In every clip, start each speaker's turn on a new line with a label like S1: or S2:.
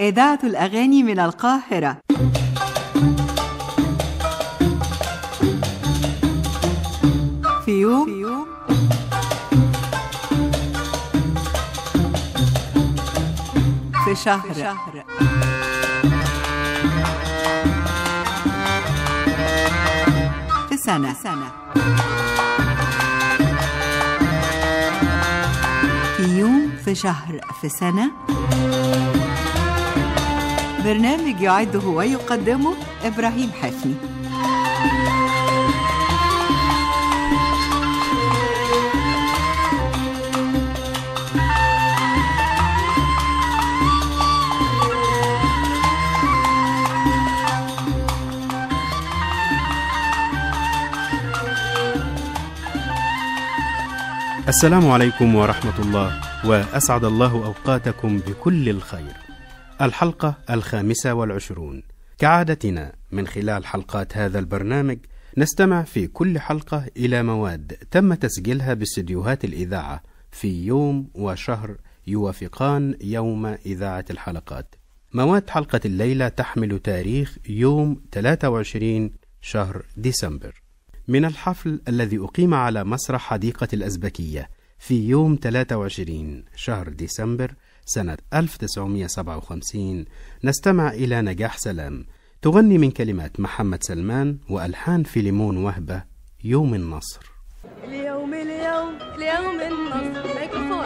S1: إذاعة الأغاني من القاهرة في يوم, في يوم في شهر, في شهر في سنة, في سنة في يوم في شهر في سنة برنامج يعده ويقدمه إبراهيم حفني
S2: السلام عليكم ورحمة الله وأسعد الله أوقاتكم بكل الخير. الحلقة الخامسة والعشرون. كعادتنا من خلال حلقات هذا البرنامج نستمع في كل حلقة إلى مواد تم تسجيلها باستديوهات الإذاعة في يوم وشهر يوافقان يوم إذاعة الحلقات. مواد حلقة الليلة تحمل تاريخ يوم 23 شهر ديسمبر. من الحفل الذي أقيم على مسرح حديقة الأزبكية في يوم 23 شهر ديسمبر سنة 1957 نستمع إلى نجاح سلام تغني من كلمات محمد سلمان وألحان فيليمون وهبة يوم النصر
S3: اليوم اليوم اليوم النصر ميكروفون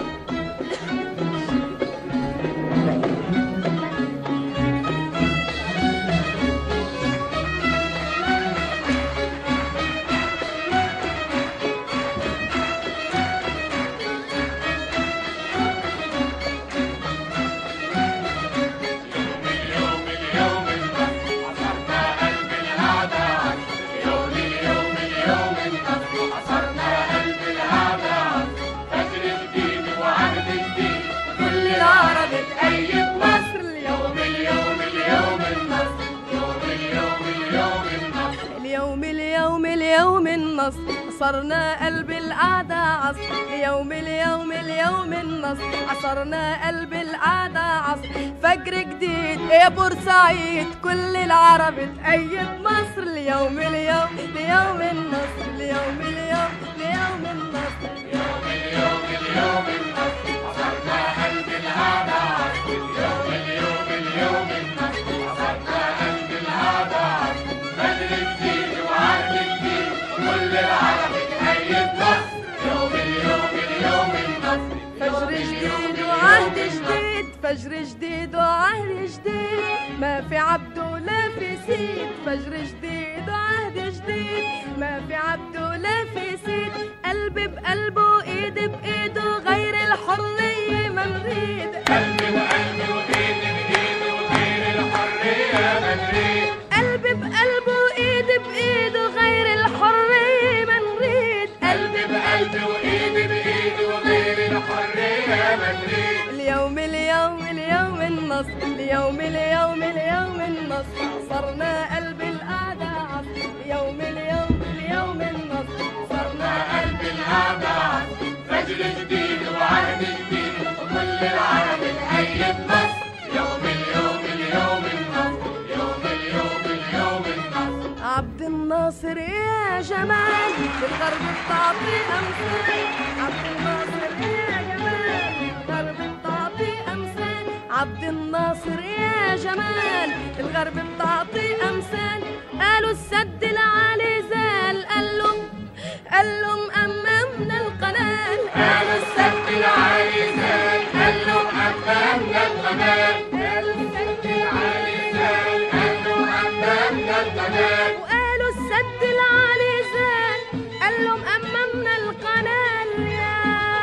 S3: العرب تأيد مصر اليوم اليوم اليوم النصر اليوم اليوم اليوم النصر اليوم اليوم اليوم النصر عصرنا قلب القعدة عصر اليوم اليوم اليوم النصر عصرنا قلب القعدة عصر فجر جديد يا بورسعيد كل العرب تأيد مصر اليوم اليوم اليوم النصر اليوم اليوم اليوم النصر اليوم اليوم اليوم النصر عصرنا قلب القعدة عصر اليوم اليوم اليوم النصر عصرنا قلب القعدة عصر بدر جديد وعهد جديد كل العرب تأيد مصر يوم اليوم اليوم النصر فجر جديد وعهد جديد فجر جديد وعهد جديد ما في عبد ولا في سيد فجر جديد وعهد جديد ما في عبد ولا في سيد قلب بقلبه ايد بايده غير الحرية ما نريد قلب بقلب وايد بايد وغير الحرية ما نريد قلب بقلبه ايد بايده غير الحرية ما نريد قلب بقلب وايد بايد وغير الحرية ما نريد اليوم اليوم اليوم النصر اليوم اليوم اليوم النصر صرنا قلب القعدة عصر اليوم اليوم اليوم النصر صرنا قلب القعدة عصر فجر جديد وعهد جديد وكل العرب تأيد مصر يوم اليوم اليوم النصر يوم اليوم اليوم النصر عبد الناصر يا جمال بالغرب بتعطي أمثال عبد الناصر يا جمال بالغرب بتعطي أمثال عبد الناصر يا جمال الغرب بتعطي أمثال قالوا السد العالي زال قال لهم قال لهم أمامنا القنال قالوا السد العالي زال قال لهم أمامنا القنال قالوا السد العالي زال قال لهم أمامنا القنال وقالوا السد العالي زال قال لهم أمامنا القنال يا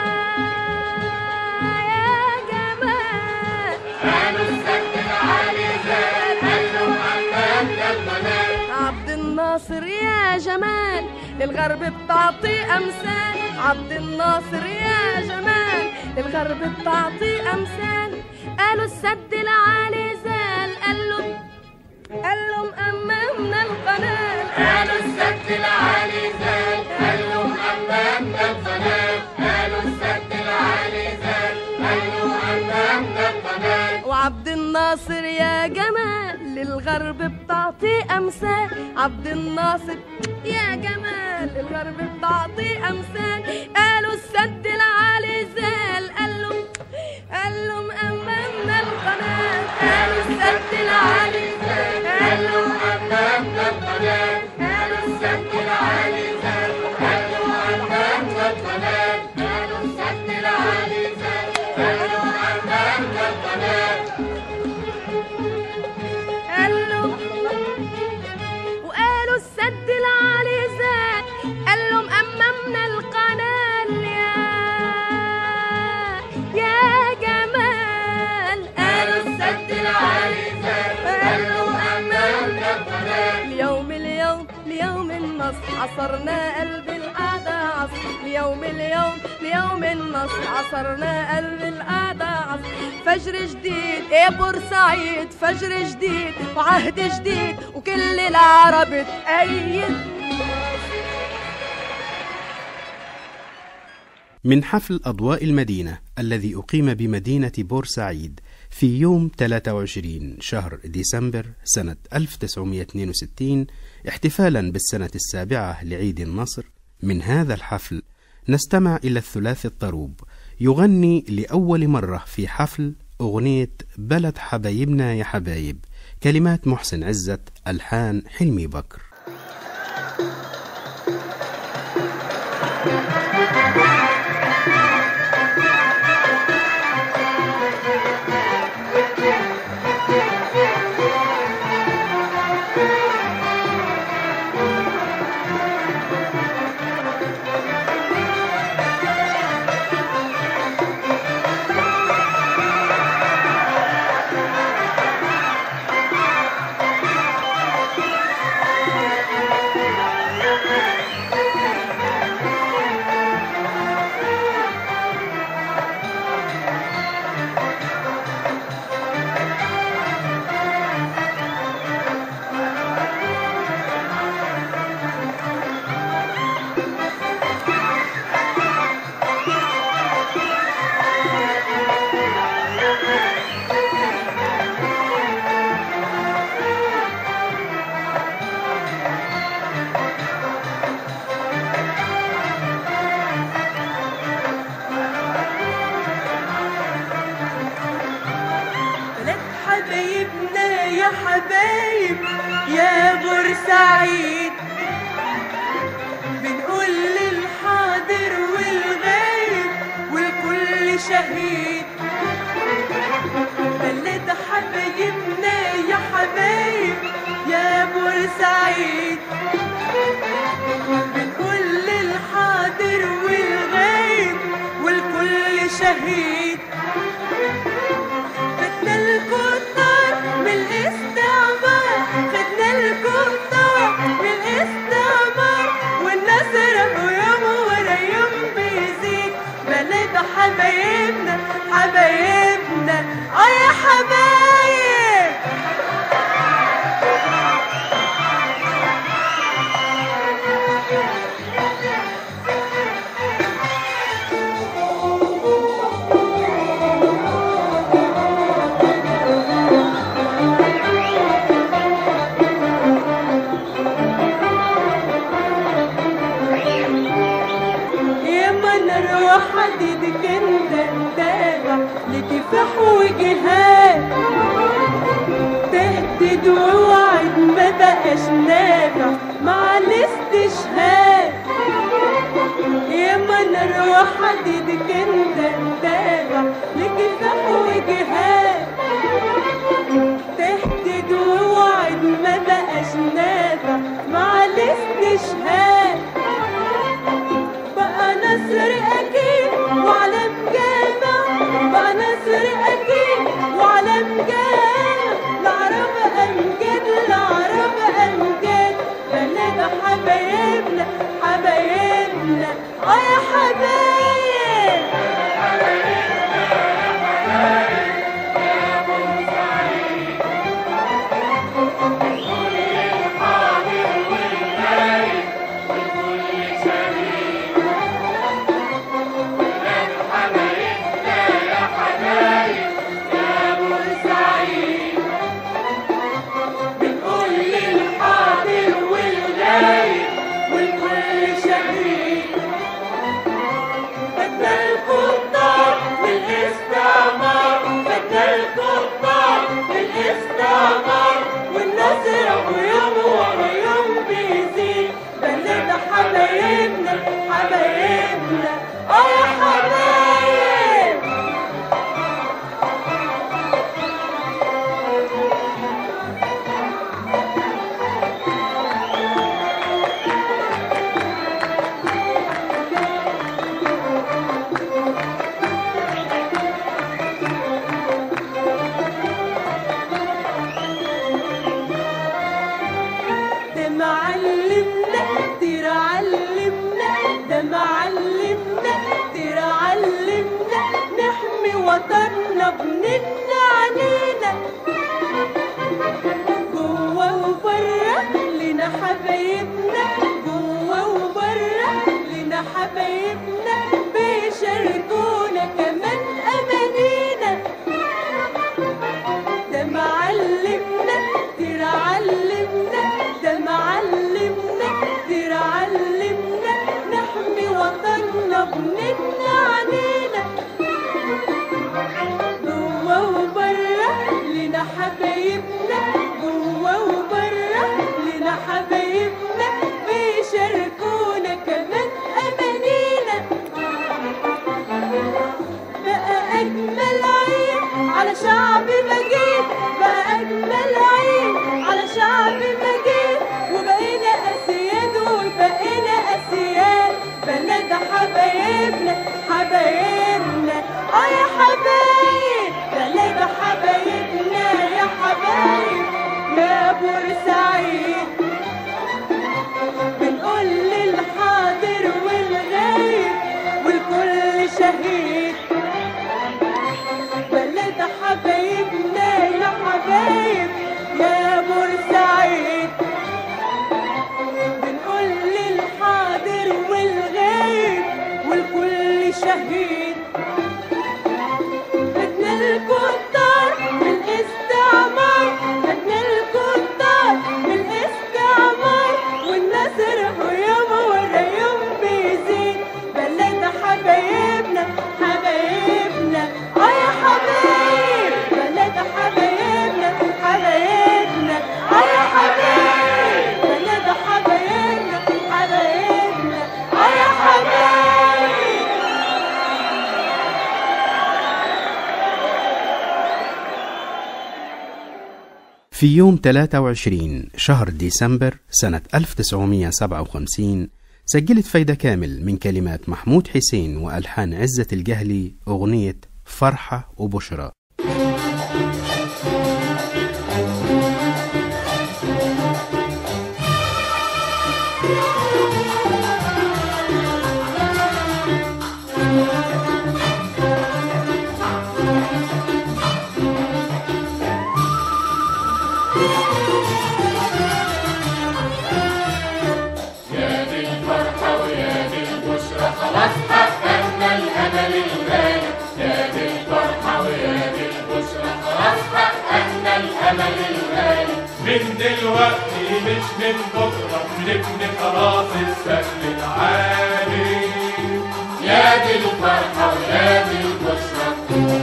S3: يا جمال قالوا السد العالي زال قال لهم أمامنا القنال عبد الناصر يا جمال للغرب بتعطي أمثال عبد الناصر يا جمال للغرب بتعطي أمثال قالوا السد العالي زال قال لهم قال لهم أمامنا القنال قالوا السد العالي زال قال لهم أمامنا القنال قالوا السد العالي زال قال لهم أمامنا القنال وعبد الناصر الناصر يا جمال للغرب بتعطي أمثال عبد الناصر يا جمال للغرب بتعطي أمثال قالوا السد العالي زال قال لهم قال لهم أمامنا القناة قالوا السد العالي زال قال لهم أمامنا القناة قالوا السد العالي زال قال لهم أمامنا القناة قالوا السد العالي زال قال لهم أمامنا القناة قال لهم وقالوا السد العالي زاد قال لهم أمامنا القناة يا يا جمال قالوا السد العالي زاد قال لهم أمامنا القناة اليوم اليوم ليوم النصر عصرنا قلب القعدة عصر اليوم اليوم ليوم النصر عصرنا قلب القعدة عصر فجر جديد يا بورسعيد فجر جديد وعهد جديد وكل العرب تأيد
S2: من حفل أضواء المدينة الذي أقيم بمدينة بورسعيد في يوم 23 شهر ديسمبر سنة 1962 احتفالا بالسنة السابعة لعيد النصر من هذا الحفل نستمع إلى الثلاث الطروب يغني لأول مرة في حفل أغنية بلد حبايبنا يا حبايب كلمات محسن عزت ألحان حلمي بكر
S4: بلد حبايبنا يا حبايب يا بورسعيد بنقول للحاضر والغايب والكل شهيد بلد حبايبنا يا حبايب يا بورسعيد بنقول للحاضر والغايب والكل شهيد خدنا الكتار من الاستعمار خدنا الكتار من الاستعمار والنصر يوم ورا يوم بيزيد بلد حبايبنا حبايبنا اه يا حبايب يا من نروح حديدك انت نتابع لكفاح وجهاد تهدد ووعد ما بقاش نافع مع الاستشهاد يا من نروح حديدك انت نتابع لكفاح وجهاد تهدد ووعد ما بقاش نافع مع الاستشهاد بقى نصر أكيد وعلم جامع بقى نصر أكيد وعلم جامع العرب أمجاد العرب أمجاد بلد حبايبنا حبايبنا اه يا حبايب طمنا علينا جوا وبره لنا حبايبنا جوا وبره لنا حبايبنا بيشاركونا كمان امانينا ده معلمنا كتير علمنا ده معلمنا كتير علمنا نحمي وطننا بنتنا علينا جوا وبره لنا حبايبنا جوا وبره لنا حبايبنا بيشاركونا كمان امانينا بقى اجمل عيد على شعب مجيد بقى اجمل عيد على شعب مجيد وبقينا اسياد وبقينا اسياد بلد حبايبنا حبايبنا اه يا حبايب بلد حبايبنا يا حبايب يا بورسعيد بنقول للحاضر والغايب والكل شهيد بلد حبايبنا يا حبايب يا بورسعيد بنقول للحاضر والغايب والكل شهيد بدنا الكتار من الاستعمار بدنا الكتار من الاستعمار والنصر يوم ورا يوم بيزيد بلد حبايبنا حبايبنا اه يا حبايب بلد حبايبنا حبايبنا اه يا حبايب بلد حبايبنا حبايبنا اه يا حبايب
S2: في يوم 23 شهر ديسمبر سنة 1957 سجلت فايدة كامل من كلمات محمود حسين وألحان عزة الجهلي أغنية فرحة وبشرى
S5: من دلوقتي مش من بكرة بنبني خلاص السقف العالي
S6: يا دي الفرحة ويا دي البشرى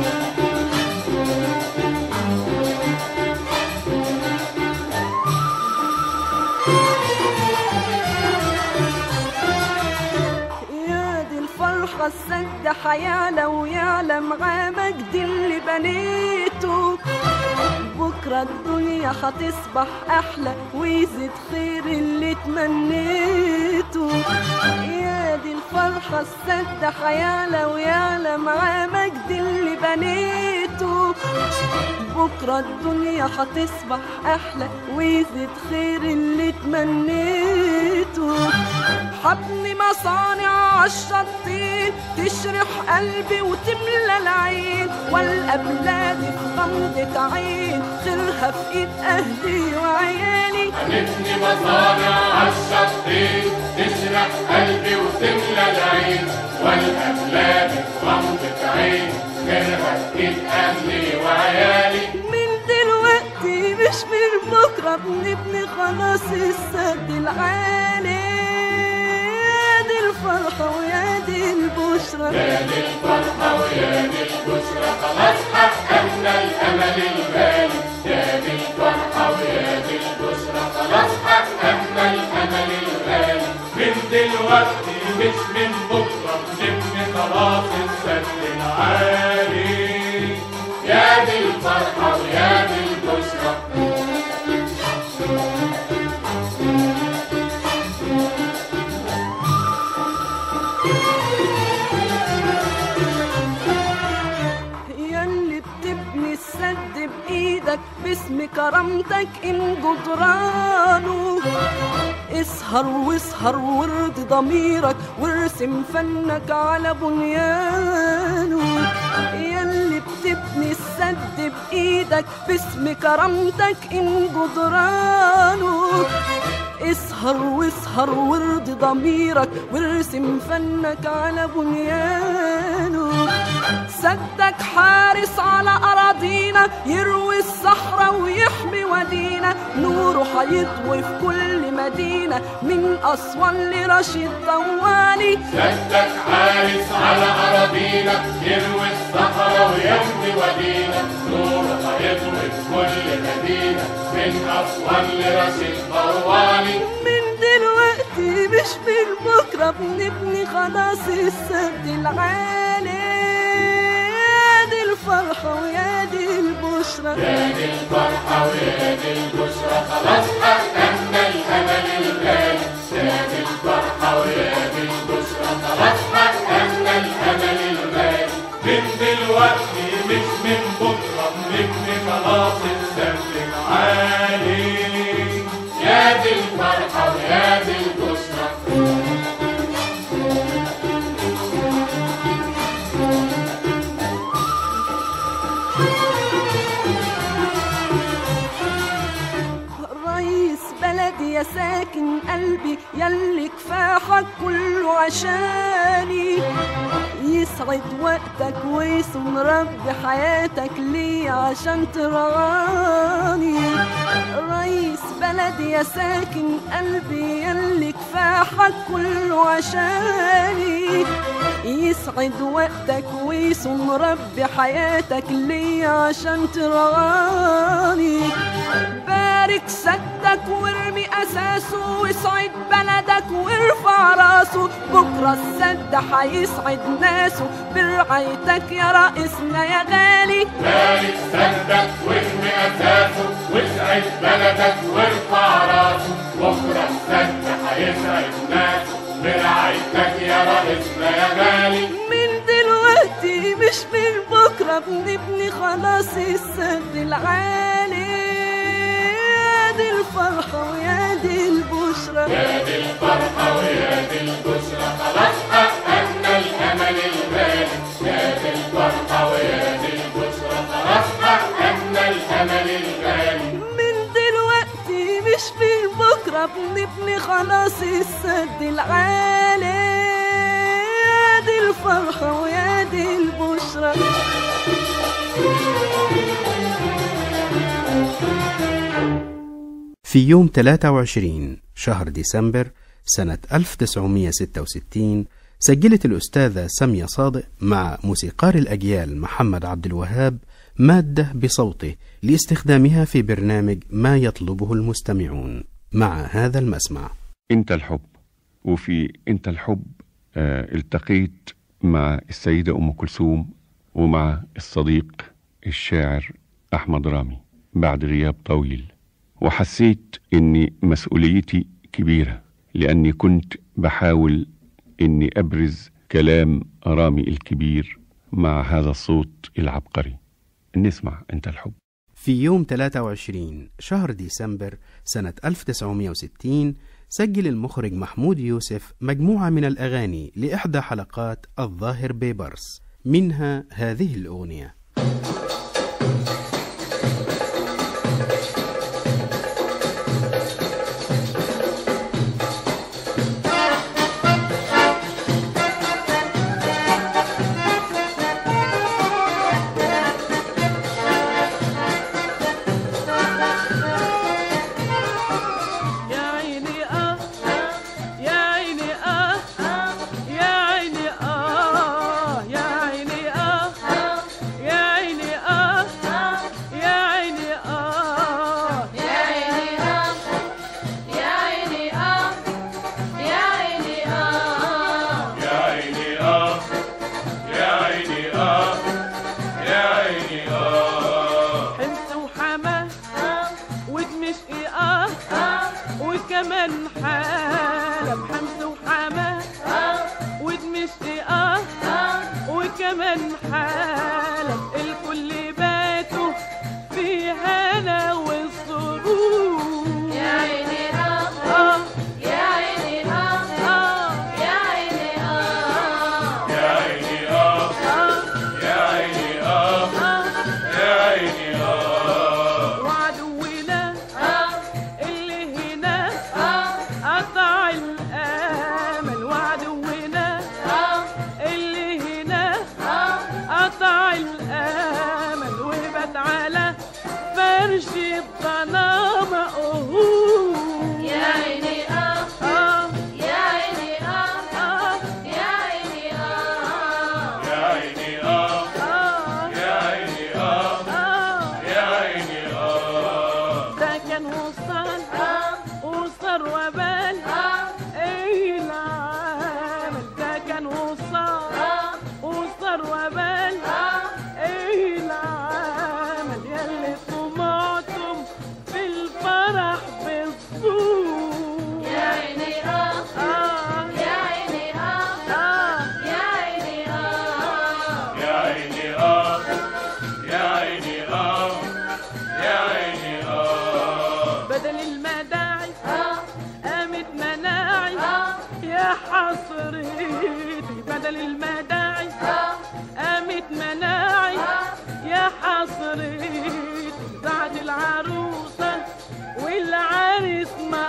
S7: يا دي الفرحة السد حيالة ويعلم عامك دي اللي بنيته بكرة الدنيا هتصبح أحلى ويزيد خير اللي تمنيته يا دي الفرحة السد حيالة ويعلم عامك دي اللي بنيته بكرة الدنيا هتصبح أحلى ويزيد خير اللي تمنيته حبني مصانع عالشطين تشرح قلبي وتملى العين والقى بلادي في غمضة عين خيرها في ايد اهلي وعيالي
S6: نبني مصانع عالشطين تشرح قلبي وتملى العين والأفلام في غمضة عين غيرها في إيد أهلي وعيالي
S7: من دلوقتي مش من بكرة بنبني خلاص السد العالي يا دي الفرحة ويا دي البشرى
S6: يا دي الفرحة ويا دي البشرى خلاص حققنا الأمل الغالي يا دي الفرحة ويا دي البشرى خلاص حققنا الأمل الغالي
S5: من دلوقتي مش من بكرة بنبني خلاص السقف العالي
S6: يا دي الفرحة ويا دي البشرى
S7: ياللي بتبني السد بإيدك باسم كرامتك إن جدرانه اسهر واسهر وارضي ضميرك وارسم فنك على بنيانه ياللي بتبني نبني السد بإيدك باسم كرامتك إن جدرانه اسهر واسهر وارضي ضميرك وارسم فنك على بنيانه سدك حارس على أراضينا يروي الصحراء ويحمي ودينا نوره هيضوي في كل مدينة من أسوان لرشيد طوالي
S6: سدك حارس على أراضينا يروي الصحراء ويمضي ودينا نوره هيضوي في كل مدينة من أسوان لرشيد طوالي
S7: من دلوقتي مش من بكرة بنبني خلاص السد العالي يا دي الفرحة ويا دي البشرى
S6: يا دي الفرحة ويا دي البشرى خلاص حققنا الأمل الغالي يا دي الفرحة ويا دي البشرى خلاص حققنا الأمل الغالي من دلوقتي مش من بكرة بنبني خلاص السد العالي يا دي الفرحة ويا دي البشرى
S7: رئيس بلدي يا ساكن قلبي يلي كفاحك كله عشاني يسعد وقتك ويسم رب حياتك لي عشان ترعاني رئيس بلدي يا ساكن قلبي يلي كفاحك كله عشاني يسعد وقتك ويسم رب حياتك لي عشان ترعاني بارك سدك وارمي اساسه واسعد بلدك وارفع راسه بكره السد هيسعد ناسه برعايتك يا رئيسنا يا غالي
S6: بارك سدك وارمي أساسه واسعد بلدك وارفع راسه بكرة السد هيسعد ناسه برعايتك يا رئيسنا يا غالي
S7: من دلوقتي مش من بكره بنبني خلاص السد العالي يا دي الفرحه ويا دي البشرى
S6: يا دي الفرحة ويا دي البشرى خلاص حققنا الأمل الغالي يا دي الفرحة ويا دي البشرى خلاص حققنا الأمل الغالي
S7: من دلوقتي مش من بكرة بنبني خلاص السد العالي يا دي الفرحة ويا دي البشرى
S2: في يوم 23 شهر ديسمبر سنة 1966 سجلت الأستاذة سامية صادق مع موسيقار الأجيال محمد عبد الوهاب مادة بصوته لاستخدامها في برنامج ما يطلبه المستمعون مع هذا المسمع
S8: انت الحب وفي انت الحب آه التقيت مع السيدة ام كلثوم ومع الصديق الشاعر احمد رامي بعد غياب طويل وحسيت ان مسؤوليتي كبيرة لاني كنت بحاول اني ابرز كلام رامي الكبير مع هذا الصوت العبقري نسمع انت الحب
S2: في يوم 23 شهر ديسمبر سنة 1960 سجل المخرج محمود يوسف مجموعة من الأغاني لإحدى حلقات الظاهر بيبرس منها هذه الأغنية
S7: يا عيني اه يا عيني اه يا عيني اه يا عيني اه يا عيني اه يا عيني اه
S4: يا عيني اه يا عيني اه يا عيني اه
S5: يا عيني آه يا عيني آه يا عيني آه
S7: حمص وحماه ودمشقي اه وكمان حلب حمص وحماه ودمشقي اه وكمان حلب الكل باتوا في هنا والسرور
S4: يا عيني اه
S7: آه
S4: يا عيني اه
S7: آه
S4: يا عيني اه
S5: يا عيني آه
S7: آه
S5: يا عيني آه
S7: آه قرش الضنا مقهور
S4: يا عيني اه
S7: آه
S4: يا عيني اه
S7: آه
S4: يا عيني اه
S5: يا عيني اه
S7: آه
S5: يا عيني اه
S7: آه
S5: يا عيني اه
S7: ده كان وصال
S4: اه
S7: وصار وبال
S4: اه
S7: ايه العمل ده كان وصال
S4: اه
S7: وصار وبال
S4: اه
S7: ايه العمل يلي طمعتم في الفرح بالصوم
S4: يا عيني اه
S7: آه
S4: يا عيني اه
S7: آه
S4: يا عيني اه
S5: يا عيني اه يا عيني اه يا عيني اه
S7: بدل المداعي
S4: اه
S7: قامت مناعي
S4: اه
S7: يا حصريتي بدل المداعي
S4: اه
S7: قامت مناعي
S4: آه.
S7: يا حصريتي بعد العروسة والعريس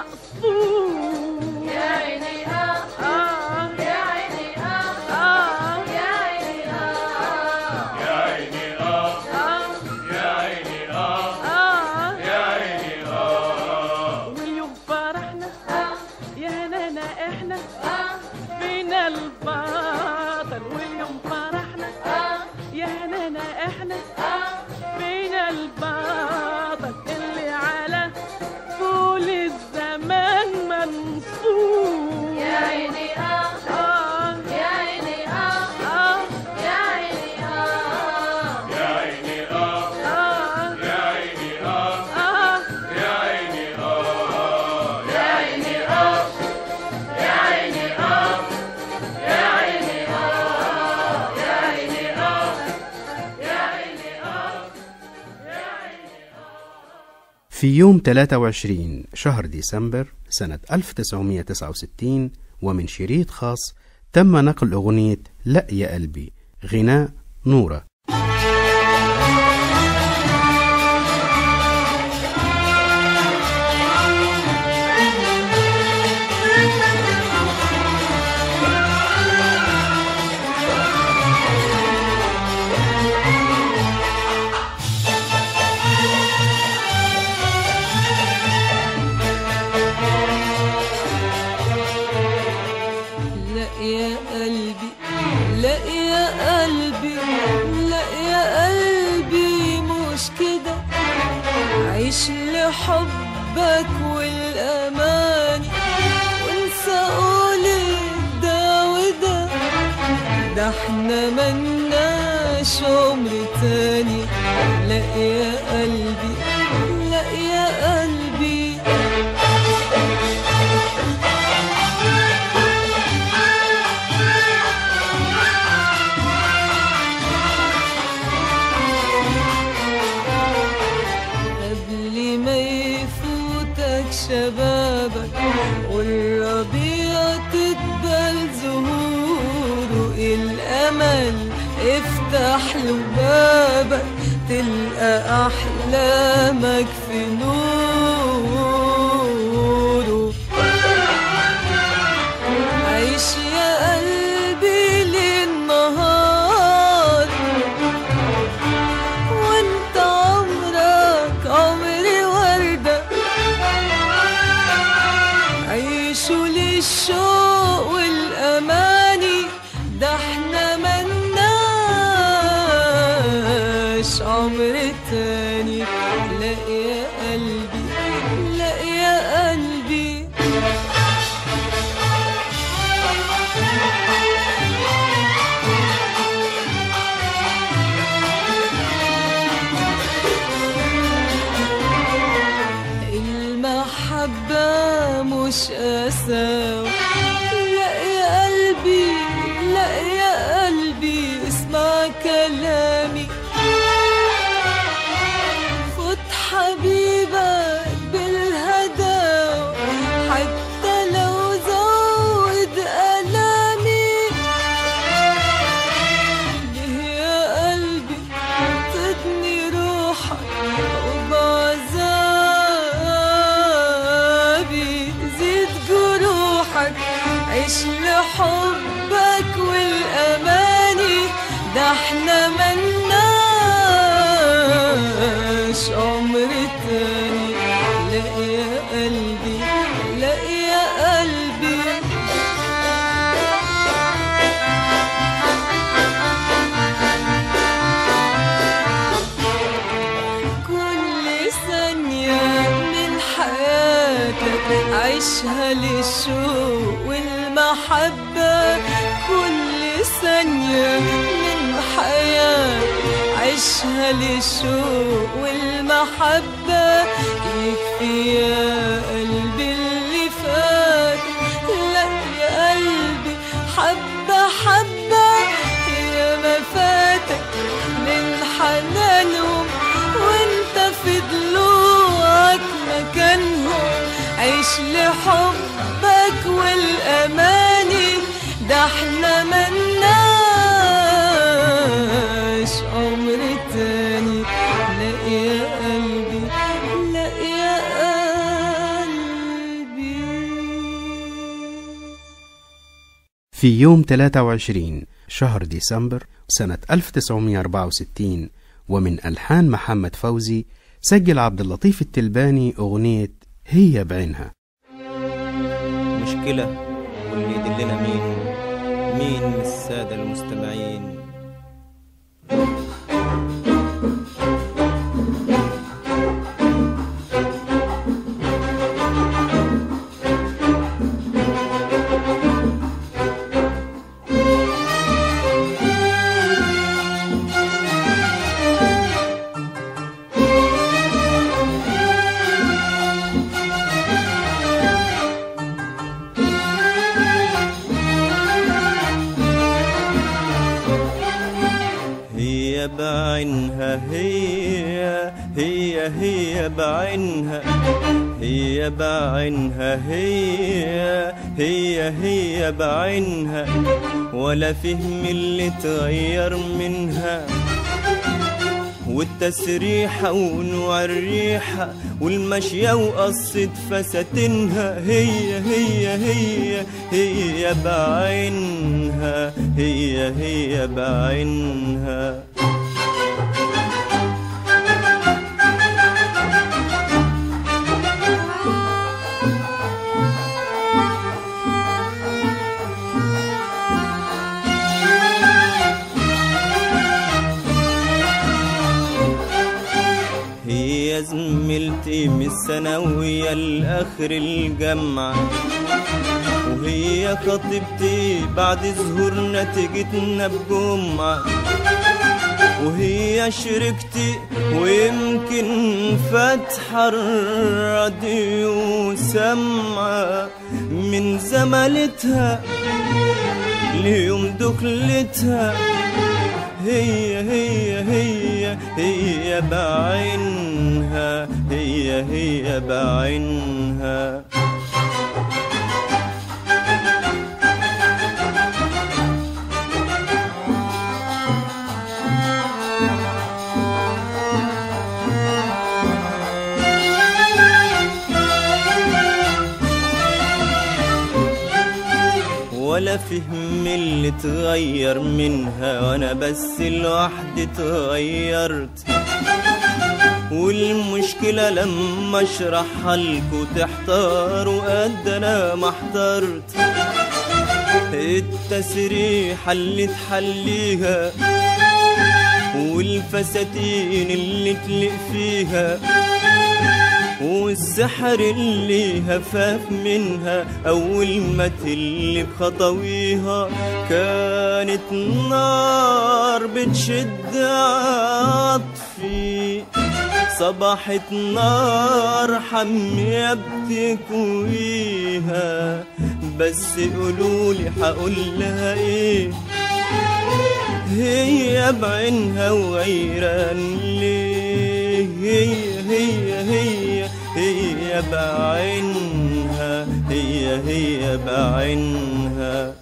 S7: مقصود
S4: يا عيني اه
S7: آه
S4: يا عيني اه
S7: آه
S4: يا عيني اه
S5: يا عيني اه
S7: آه
S5: يا عيني اه
S7: آه
S5: يا عيني اه
S7: واليوم فرحنا
S4: اه
S7: يا نانا احنا
S4: اه
S7: فينا البطل واليوم فرحنا
S4: اه
S7: يا نانا احنا
S4: اه
S7: فينا البطل اللي على طول الزمان منصور
S4: يا عيني اه
S7: آه
S4: يا عيني اه
S7: آه
S4: يا عيني اه
S5: يا عيني اه
S7: آه
S5: يا عيني اه
S7: آه
S5: يا عيني اه
S4: يا عيني اه يا عيني اه يا عيني اه يا عيني اه يا عيني اه
S2: في يوم 23 شهر ديسمبر سنة 1969 ومن شريط خاص تم نقل أغنية لا يا قلبي غناء نورة
S9: لا يا قلبي لا يا قلبي لا يا قلبي مش كده عيش لحبك والأمان وانسى قولي ده وده ده احنا ملناش عمر تاني لا يا قلبي لا يا قلبي قبل ما يفوتك شبابك والربيع تقبل زهوره الأمل افتح له بابك تلقى أحلامك في نوره عيش يا قلبي للنهار وانت عمرك عمري وردة عيشوا للشوق والأماني ده احنا ملناش عمر تاني لا يا قلبي لا يا قلبي المحبة مش قساوة لا يا قلبي لا يا قلبي اسمع كلامي خد حبيبك بالهداوة حتى لو زود ألامي ليه يا قلبي تدني روحك وبعذابي زيد جروحك عيش لحبك والأماني ده احنا ملناش عمر تاني لا يا قلبي لا يا قلبي كل ثانية من حياتك عيشها للشوق والمحبة كل ثانية من حياتك عيشها للشوق والمحبة يكفي يا قلبي اللي فات لا يا قلبي حبة حبة يا ما فاتك من حنانهم وانت في ضلوعك مكانهم عيش لحبك والأماني ده احنا ملناش عمر تاني لا يا قلبي لا يا قلبي
S2: في يوم 23 شهر ديسمبر سنة 1964 ومن ألحان محمد فوزي سجل عبد اللطيف التلباني أغنية هي بعينها
S10: مشكلة واللي يدلنا مين مين من السادة المستمعين هي بعينها هي هي هي بعينها هي بعينها هي هي هي بعينها ولا فهم اللي تغير منها والتسريحة ونوع الريحة والمشية وقصة فساتينها هي هي هي هي بعينها هي هي بعينها هي زميلتي من الثانوية لآخر الجامعة وهي خطيبتي بعد ظهور نتيجتنا بجمعة وهي شريكتي ويمكن فاتحة الراديو سمعة من زمالتها ليوم دخلتها هي هي هي هي بعينها هي هي بعينها ولا فهم اللي تغير منها وانا بس لوحدي اتغيرت والمشكلة لما اشرحها لكوا تحتاروا قد انا ما احترت التسريحة اللي تحليها والفساتين اللي تلق فيها والسحر اللي هفاف منها أول ما تلي بخطويها كانت نار بتشد عطفي صبحت نار حمية بتكويها بس قولولي حقول لها ايه هي بعينها وغيران ليه هي هي هي هي بعينها هي هي بعينها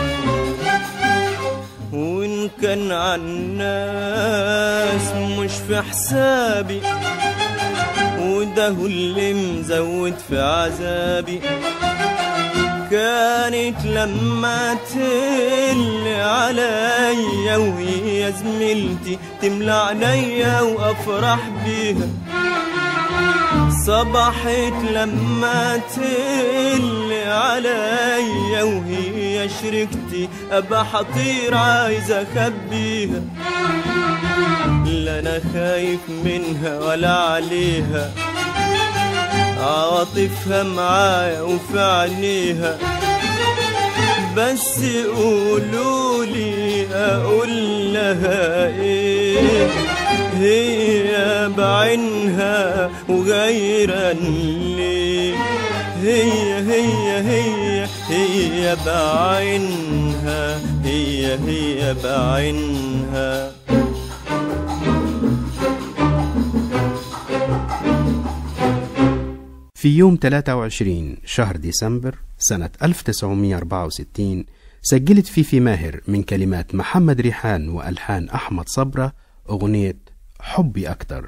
S10: وإن كان عالناس مش في في حسابي وده هو اللي مزود في عذابي كانت لما تقل عليا وهي زميلتي تملى عينيا وافرح بيها صبحت لما تقل عليا وهي شريكتي ابقى حطير عايز اخبيها لا انا خايف منها ولا عليها عواطفها معايا وفي عينيها بس قولولي اقول لها ايه هي بعينها وغيرا ليه هي هي هي هي بعينها هي هي بعينها
S2: في يوم 23 شهر ديسمبر سنة 1964 سجلت فيفي ماهر من كلمات محمد ريحان وألحان أحمد صبرة أغنية حبي أكتر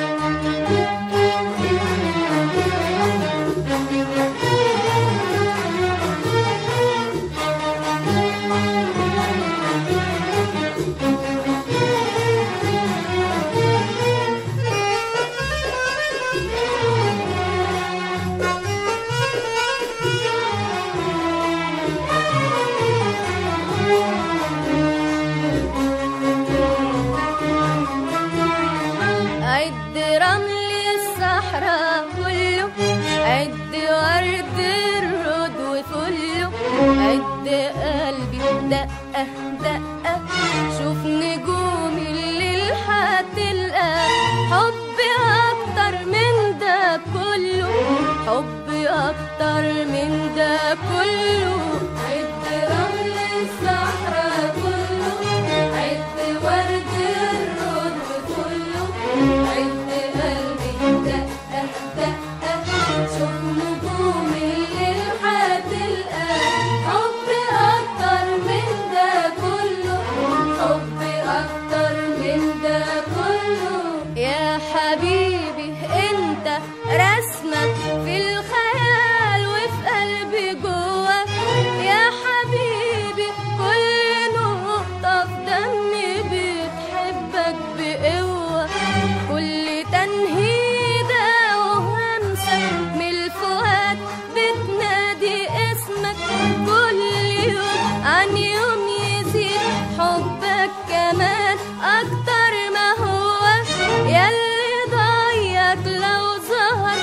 S3: عد رمل الصحراء كله عد ورد الرد وفله عد قلبي دقة دقة شوف نجوم الليل هتلقى حبي أكتر من ده كله حبي أكتر من ده كله عد رمل الصحراء كله عد ورد الرد كله عد قلبي دقة دقة شوف نجوم الليل هتلقى حبي أكتر من ده كله حبي أكتر من ده كله يا حبيبي انت رسمك في الخيال وفي قلبي جوا يا حبيبي كل نقطة في دمي بتحبك بقوة كل تنهيدة وهمسة من الفؤاد بتنادي اسمك كل يوم عن يوم يزيد حبك كمان أكتر ما هو ياللي ضيق لو ظهر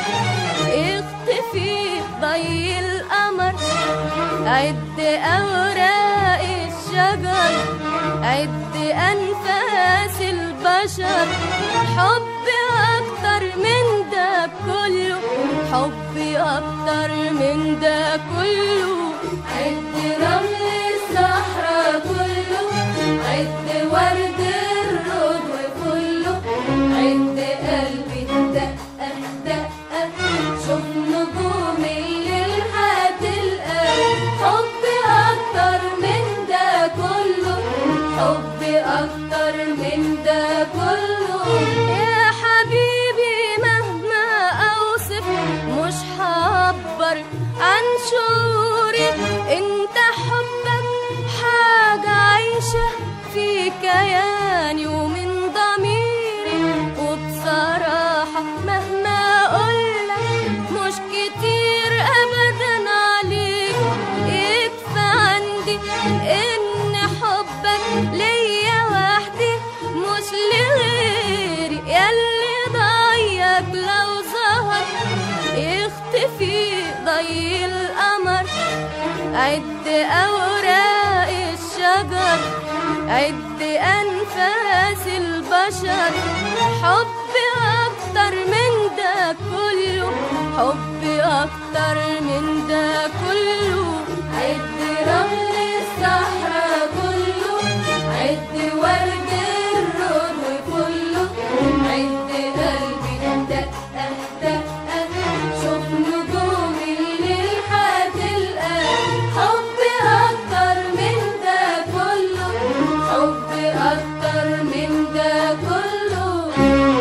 S3: اختفي ضي القمر عد أوراق الشجر عد أنفاس البشر حبي أكتر من ده كله حبي أكتر من ده كله عد رمل الصحراء كله عد ورد الرد وكله عد قلبي دقة دقة شوف نجوم الليل هتلقى حبي أكتر من ده كله حبي أكتر من ده كله يا حبيبي مهما أوصف مش هعبر عن شعوري انت حبك حاجة عايشة في كياني ومن ضميري وبصراحة مهما أقولك مش كتير أبدا عليك يكفى عندي إن حبك ليا وحدي مش لغيري ياللي ضيق لو ظهر يختفي ضي القمر عد أوراق الشجر عد أنفاس البشر حبي أكتر من ده كله حبي أكتر من ده كله عد رمل الصحراء كله عد ورد الرد كله عد قلبي دقة دقة شوف نجوم الليل هتلقى حبي أكتر من ده كله حبي أكتر من ده كله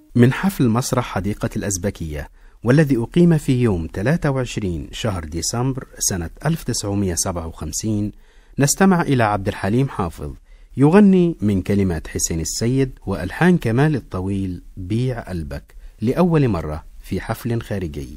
S2: من حفل مسرح حديقة الأزبكية والذي أقيم في يوم 23 شهر ديسمبر سنة 1957 نستمع إلى عبد الحليم حافظ يغني من كلمات حسين السيد وألحان كمال الطويل بيع قلبك لأول مرة في حفل خارجي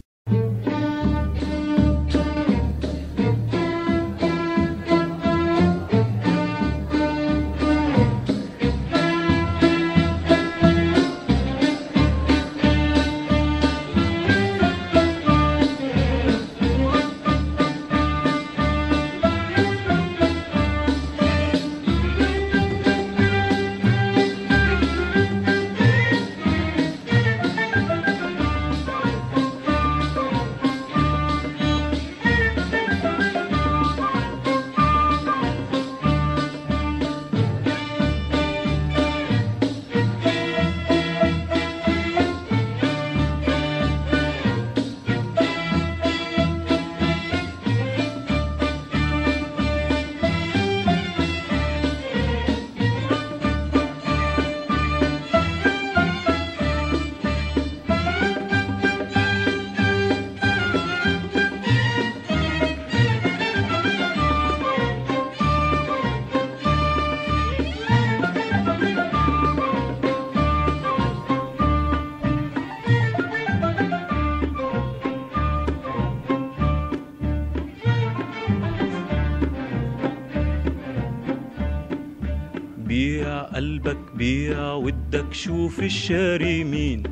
S10: بيع قلبك بيع ودك شوف الشاري مين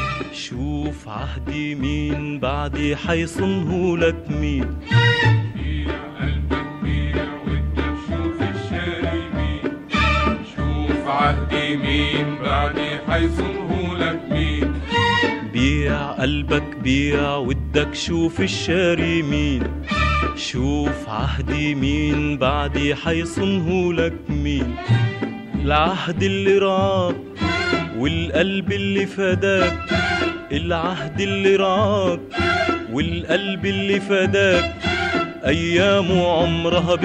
S10: شوف عهدي مين بعدي حيصنه لك مين
S5: بيع قلبك بيع ودك شوف الشاري مين شوف عهدي مين بعدي حيصنه لك مين
S10: بيع قلبك بيع ودك شوف الشاري مين شوف عهدي مين بعدي حيصنه لك مين العهد اللي رعاك والقلب اللي فداك العهد اللي رعاك والقلب اللي فداك أيامه عمرها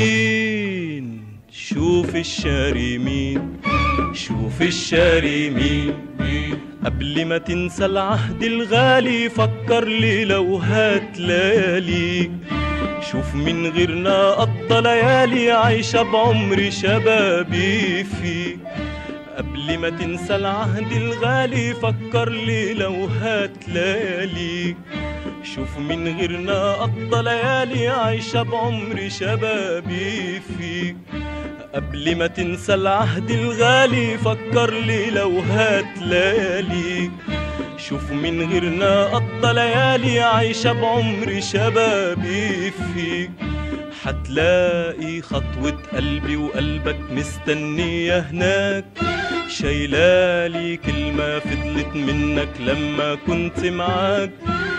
S10: بسنين شوف الشاري مين شوف الشاري مين قبل ما تنسى العهد الغالي فكر لي لو هات لياليك شوف من غيرنا قضى ليالي عايشة بعمر شبابي فيك قبل ما تنسى العهد الغالي فكر لي لو هات لياليك شوف من غيرنا قضى ليالي عايشة بعمر شبابي فيك قبل ما تنسى العهد الغالي فكر لي لو هات لياليك شوف من غيرنا قضى ليالي عايشة بعمر شبابي فيك حتلاقي خطوة قلبي وقلبك مستنية هناك شايلالي كلمة فضلت منك لما كنت معاك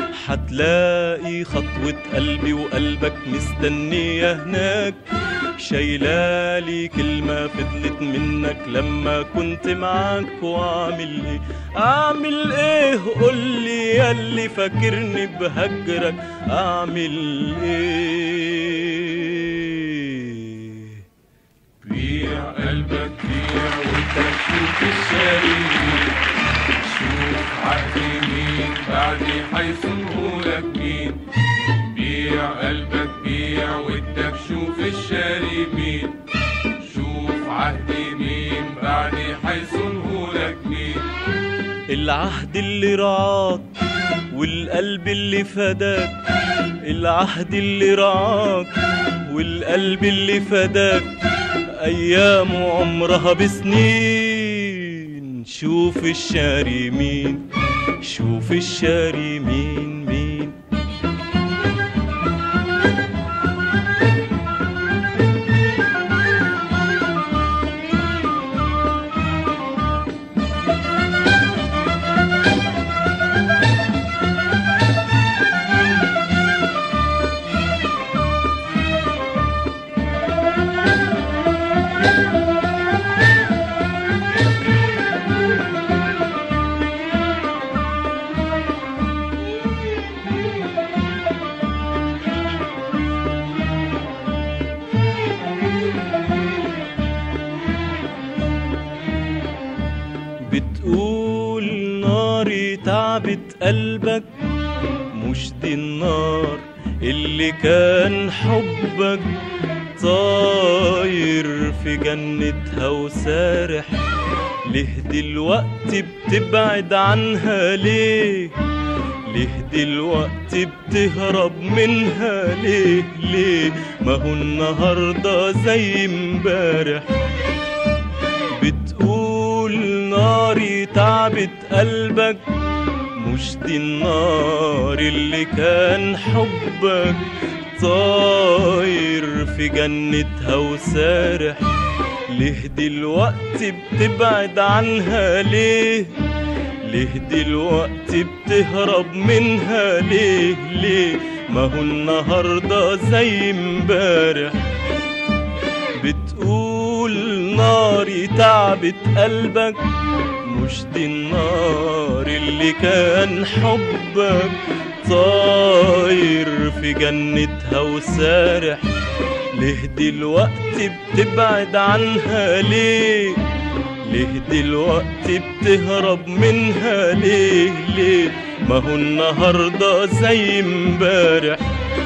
S10: حتلاقي خطوة قلبي وقلبك مستنية هناك شايلالي كلمة فضلت منك لما كنت معاك واعمل ايه اعمل ايه قولي ياللي فاكرني بهجرك اعمل ايه
S5: بيع قلبك بيع ودك شوف الشاري مين شوف عهدي مين بعدي حيصنه لك مين بيع قلبك بيع ودك شوف الشاري مين شوف عهدي مين بعدي حيصنه لك مين
S10: العهد اللي رعاك والقلب اللي فداك العهد اللي رعاك والقلب اللي فداك أيامه عمرها بسنين شوف الشاري مين شوف الشاري مين مين ناري تعبت قلبك مش دي النار اللي كان حبك طاير في جنتها وسارح ليه دلوقتي بتبعد عنها ليه ليه دلوقتي بتهرب منها ليه ليه ما هو النهارده زي امبارح بتقول ناري تعبت قلبك مش دي النار اللي كان حبك طاير في جنتها وسارح ليه دلوقتي بتبعد عنها ليه ليه دلوقتي بتهرب منها ليه ليه ما هو النهارده زي امبارح بتقول ناري تعبت قلبك مش دي النار اللي كان حبك طاير في جنتها وسارح ليه دلوقتي بتبعد عنها ليه ليه دلوقتي بتهرب منها ليه ليه ما هو النهارده زي امبارح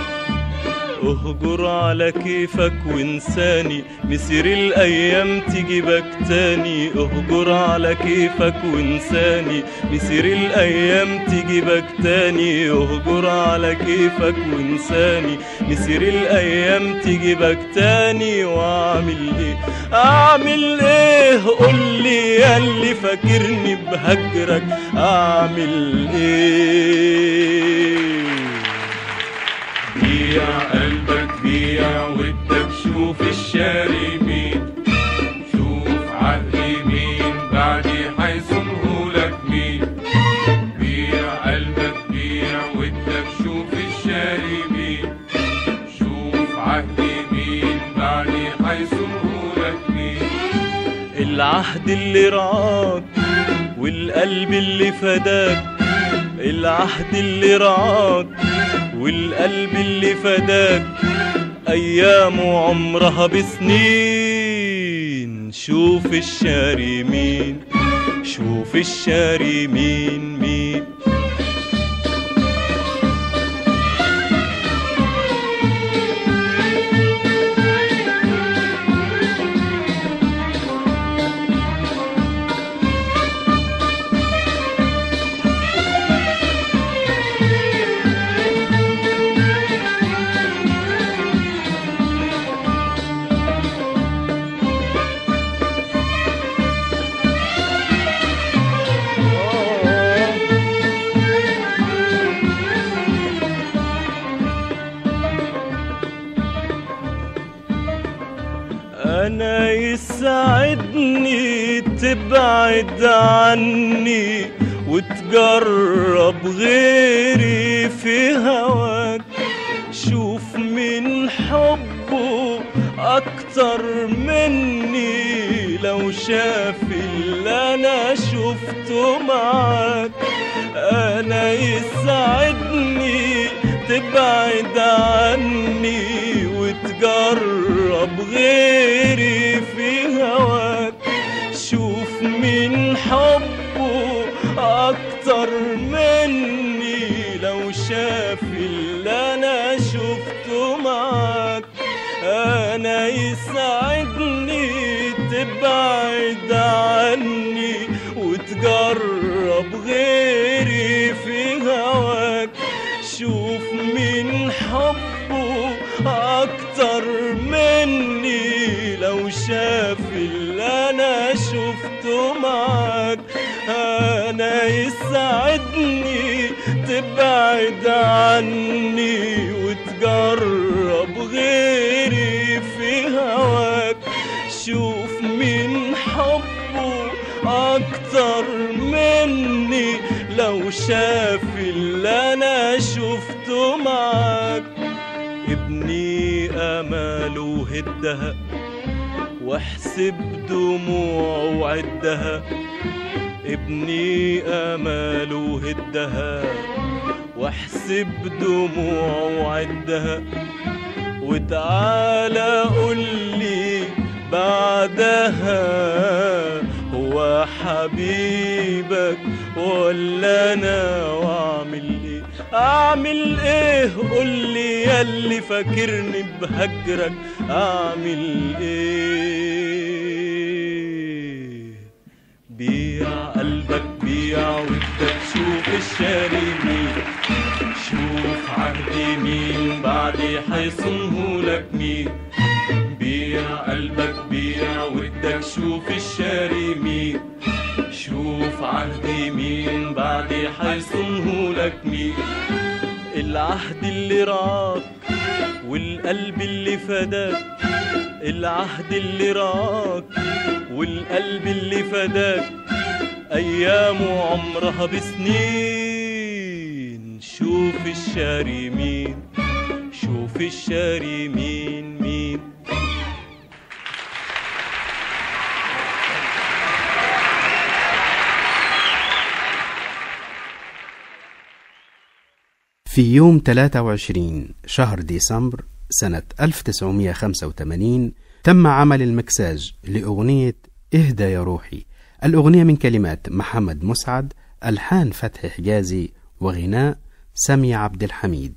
S10: اهجر على كيفك وانساني مسير الايام تجيبك تاني اهجر على كيفك وانساني مسير الايام تجيبك تاني اهجر على كيفك وانساني مسير الايام تجيبك تاني واعمل ايه اعمل ايه قولي يا اللي فاكرني بهجرك اعمل ايه
S5: بيع قلبك بيع ودك شوف الشاري مين شوف عقلي مين بعدي حيصنهولك مين بيع قلبك بيع ودك شوف الشاري مين شوف عهدي مين بعدي حيصنهولك مين
S10: العهد اللي رعاك والقلب اللي فداك العهد اللي رعاك والقلب اللي فداك أيامه عمرها بسنين شوف الشاري مين شوف الشاري مين مين أنا يسعدني تبعد عني وتجرب غيري في هواك شوف من حبه أكتر مني لو شاف اللي أنا شفته معاك أنا يسعدني تبعد عني وتجرب غيري في هواك شوف من حبه أكتر مني لو شاف اللي أنا شفته معاك أنا يسعدني تبعد عني وتجرب غيري في هواك شوف من حبه أكتر مني لو شاف اللي أنا شفته معاك أنا يسعدني تبعد عني وتجرب غيري في هواك شوف من حبه أكتر مني لو شاف اللي أنا شفته معاك ابني أماله هدها واحسب دموعه وعدها ابني أماله هدها واحسب دموعه وعدها وتعالى قولي بعدها هو حبيبك ولا انا واعمل ايه اعمل ايه قول لي ياللي فاكرني بهجرك اعمل ايه بيع قلبك بيع ودك شوف الشاري مين شوف عهدي مين بعدي حيصنهولك مين بيع قلبك بيع ودك شوف الشاري مين شوف عهدي مين بعدي حيصنهولك مين العهد اللي رعاك والقلب اللي فداك العهد اللي رعاك والقلب اللي فداك أيامه عمرها بسنين شوف الشاري مين شوف الشاري مين مين
S2: في يوم 23 شهر ديسمبر سنة 1985 تم عمل المكساج لأغنية اهدى يا روحي الأغنية من كلمات محمد مسعد ألحان فتحي حجازي وغناء سمي عبد الحميد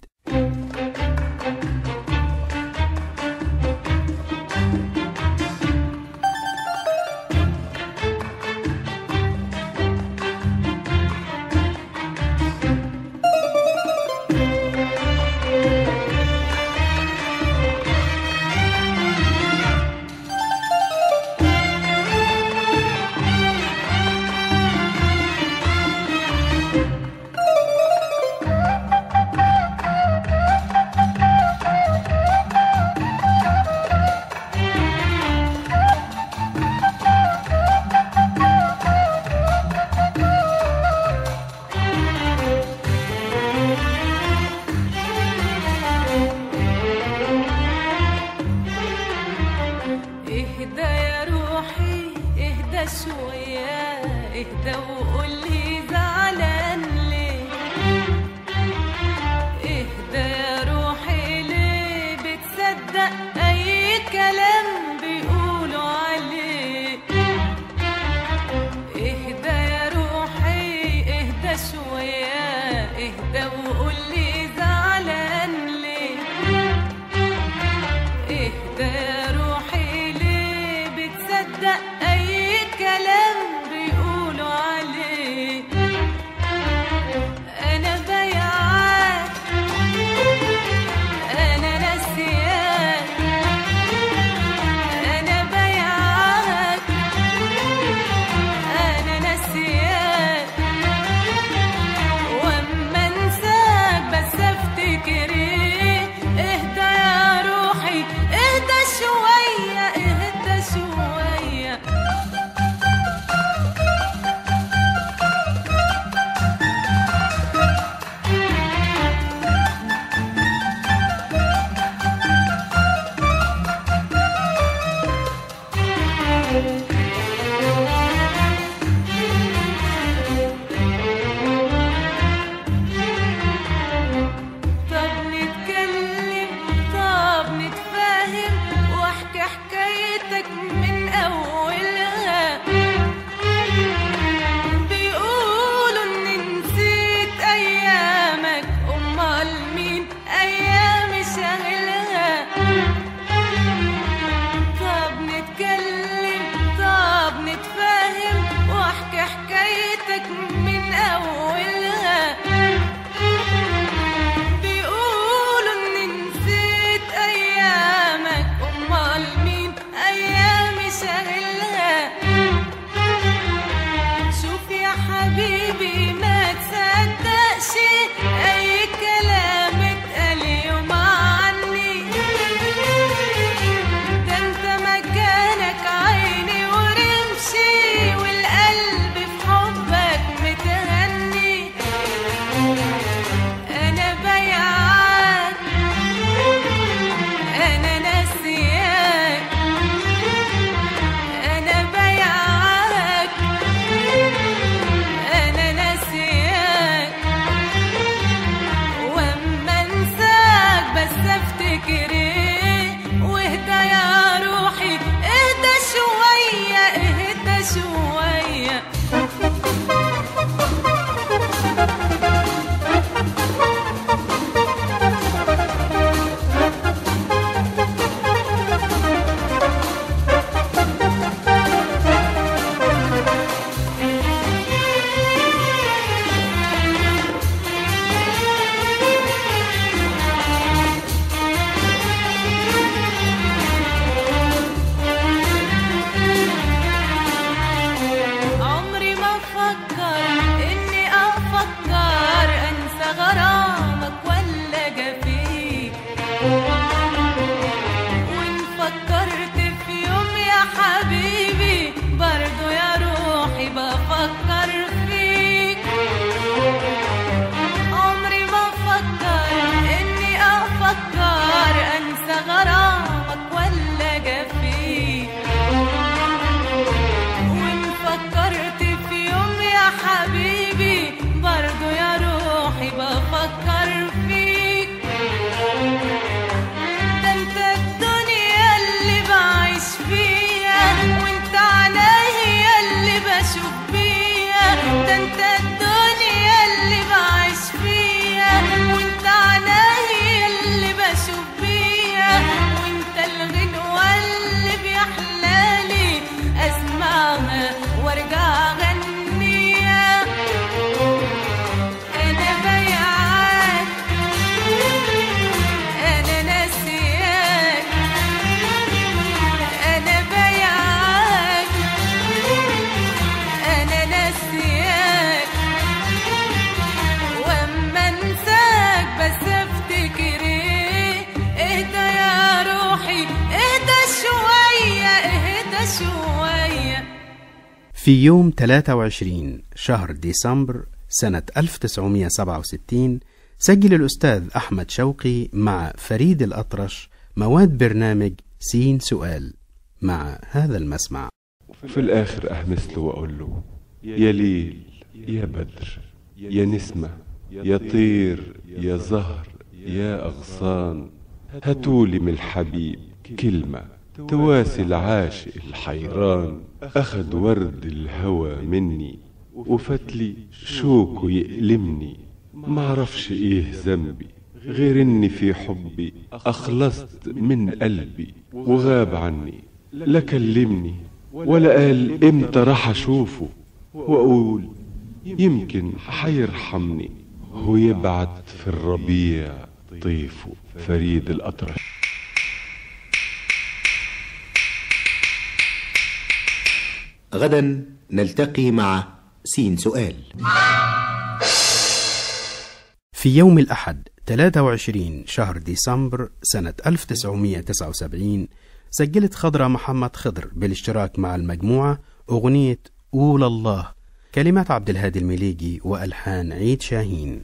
S11: اهدى يا روحي اهدى شوية اهدى وقول لي زعلان ليه اهدى يا روحي ليه بتصدق اي كلام بيقولوا عليه اهدى يا روحي اهدى شوية اهدى وقول لي زعلان ليه اهدى يا روحي ليه بتصدق اي كلام بيقولوا عليه انا بيعاك انا ناسياك انا بيعاك انا ناسياك واما انساك
S2: في يوم 23 شهر ديسمبر سنة 1967 سجل الأستاذ أحمد شوقي مع فريد الأطرش مواد برنامج سين سؤال مع هذا المسمع
S12: في الآخر أهمس له وأقول له يا ليل يا بدر يا نسمة يا طير يا زهر يا أغصان هاتولي من الحبيب كلمة تواسي العاشق الحيران أخد ورد الهوى مني وفتلي شوكه يألمني معرفش إيه ذنبي غير إني في حبي أخلصت من قلبي وغاب عني لا كلمني ولا قال إمتى راح أشوفه وأقول يمكن حيرحمني ويبعت في الربيع طيفه فريد الأطرش
S13: غدا نلتقي مع سين سؤال
S2: في يوم الأحد 23 شهر ديسمبر سنة 1979 سجلت خضرة محمد خضر بالاشتراك مع المجموعة أغنية قول الله كلمات عبد الهادي المليجي وألحان عيد شاهين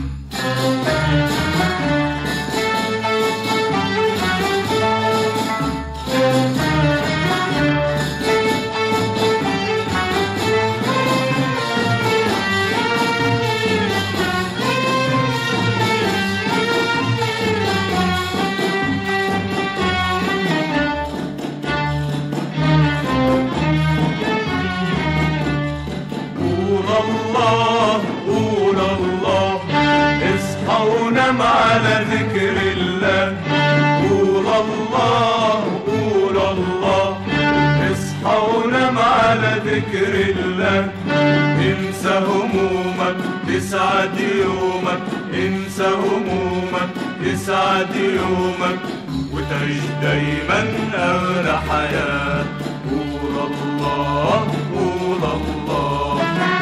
S5: قول الله قول الله اصحى ونام على ذكر الله قول الله قول الله اصحى ونام على ذكر الله انسى همومك تسعد يومك انسى همومك تسعد يومك وتعيش دايما اغلى حياه قول الله قول الله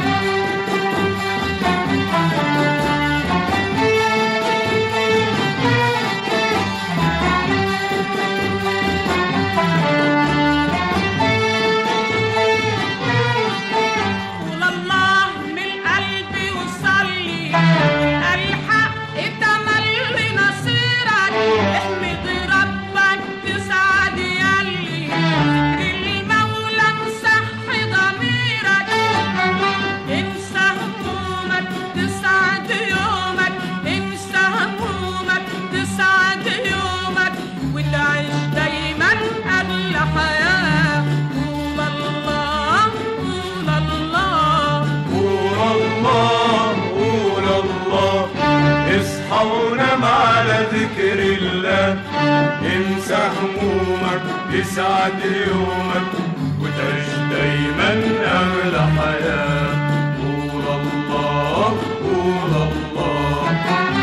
S11: قول الله من قلبي وصلي الحق تملي نصيرك احمد ربك تسعد يلي ذكر المولى مصح ضميرك انسى همومك تسعد يومك انسى همومك تسعد يومك وتعيش دايما اغلى حياه قول الله قول الله
S5: قول الله قول الله اصحى ونام على ذكر الله انسى همومك تسعد يومك وتعيش دايما اغلى حياه قول الله قول الله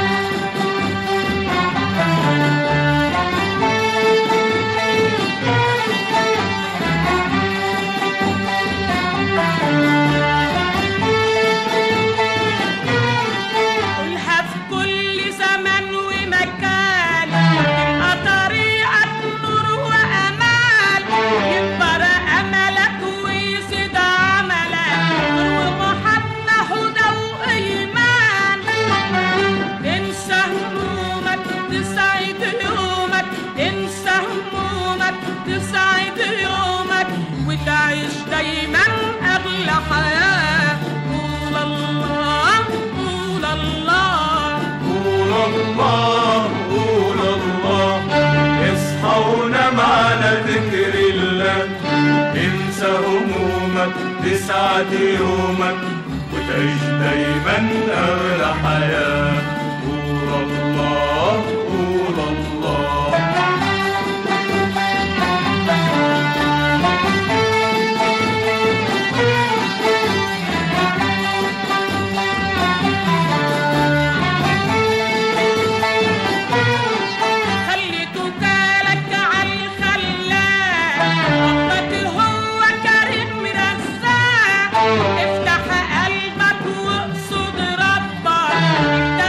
S11: قولها في كل زمان ومكان تبقى طريقك نور وأمان يكبر أملك ويزيد عملك نور ومحبة هدى وإيمان انسى همومك تسعد يومك انسى همومك تسعد يومك وتعيش دايما أغلى حياة قول الله قول الله
S5: قول الله قول الله اصحى ونام على ذكر الله انسى همومك تسعد يومك وتعيش دايما اغلى حياه قول الله قول الله
S11: خليت وكالك عالخلاق ربك هو كريم رزاق افتح قلبك واقصد ربك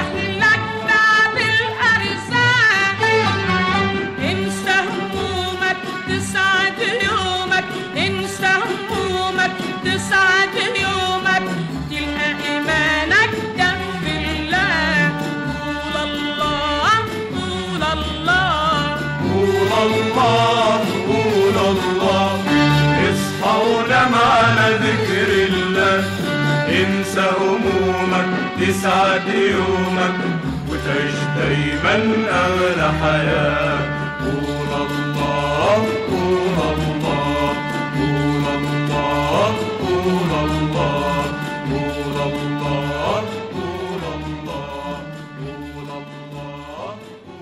S5: الله قول الله اصحى ونام على ذكر الله انسى همومك تسعد يومك وتعيش دايما اغلى حياه قول الله قول الله قول الله قول الله قول الله قول الله قول الله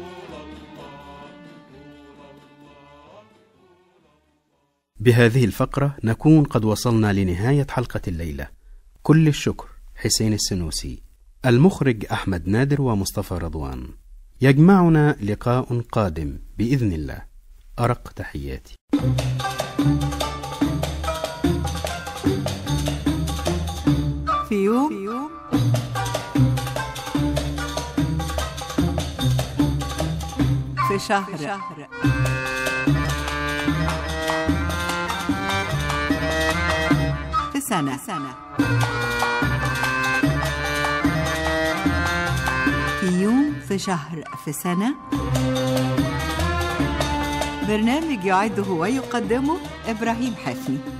S2: بهذه الفقرة نكون قد وصلنا لنهاية حلقة الليلة كل الشكر حسين السنوسي المخرج أحمد نادر ومصطفى رضوان يجمعنا لقاء قادم بإذن الله أرق تحياتي
S1: في يوم في شهر في سنة في يوم في شهر في سنة برنامج يعده ويقدمه إبراهيم حفني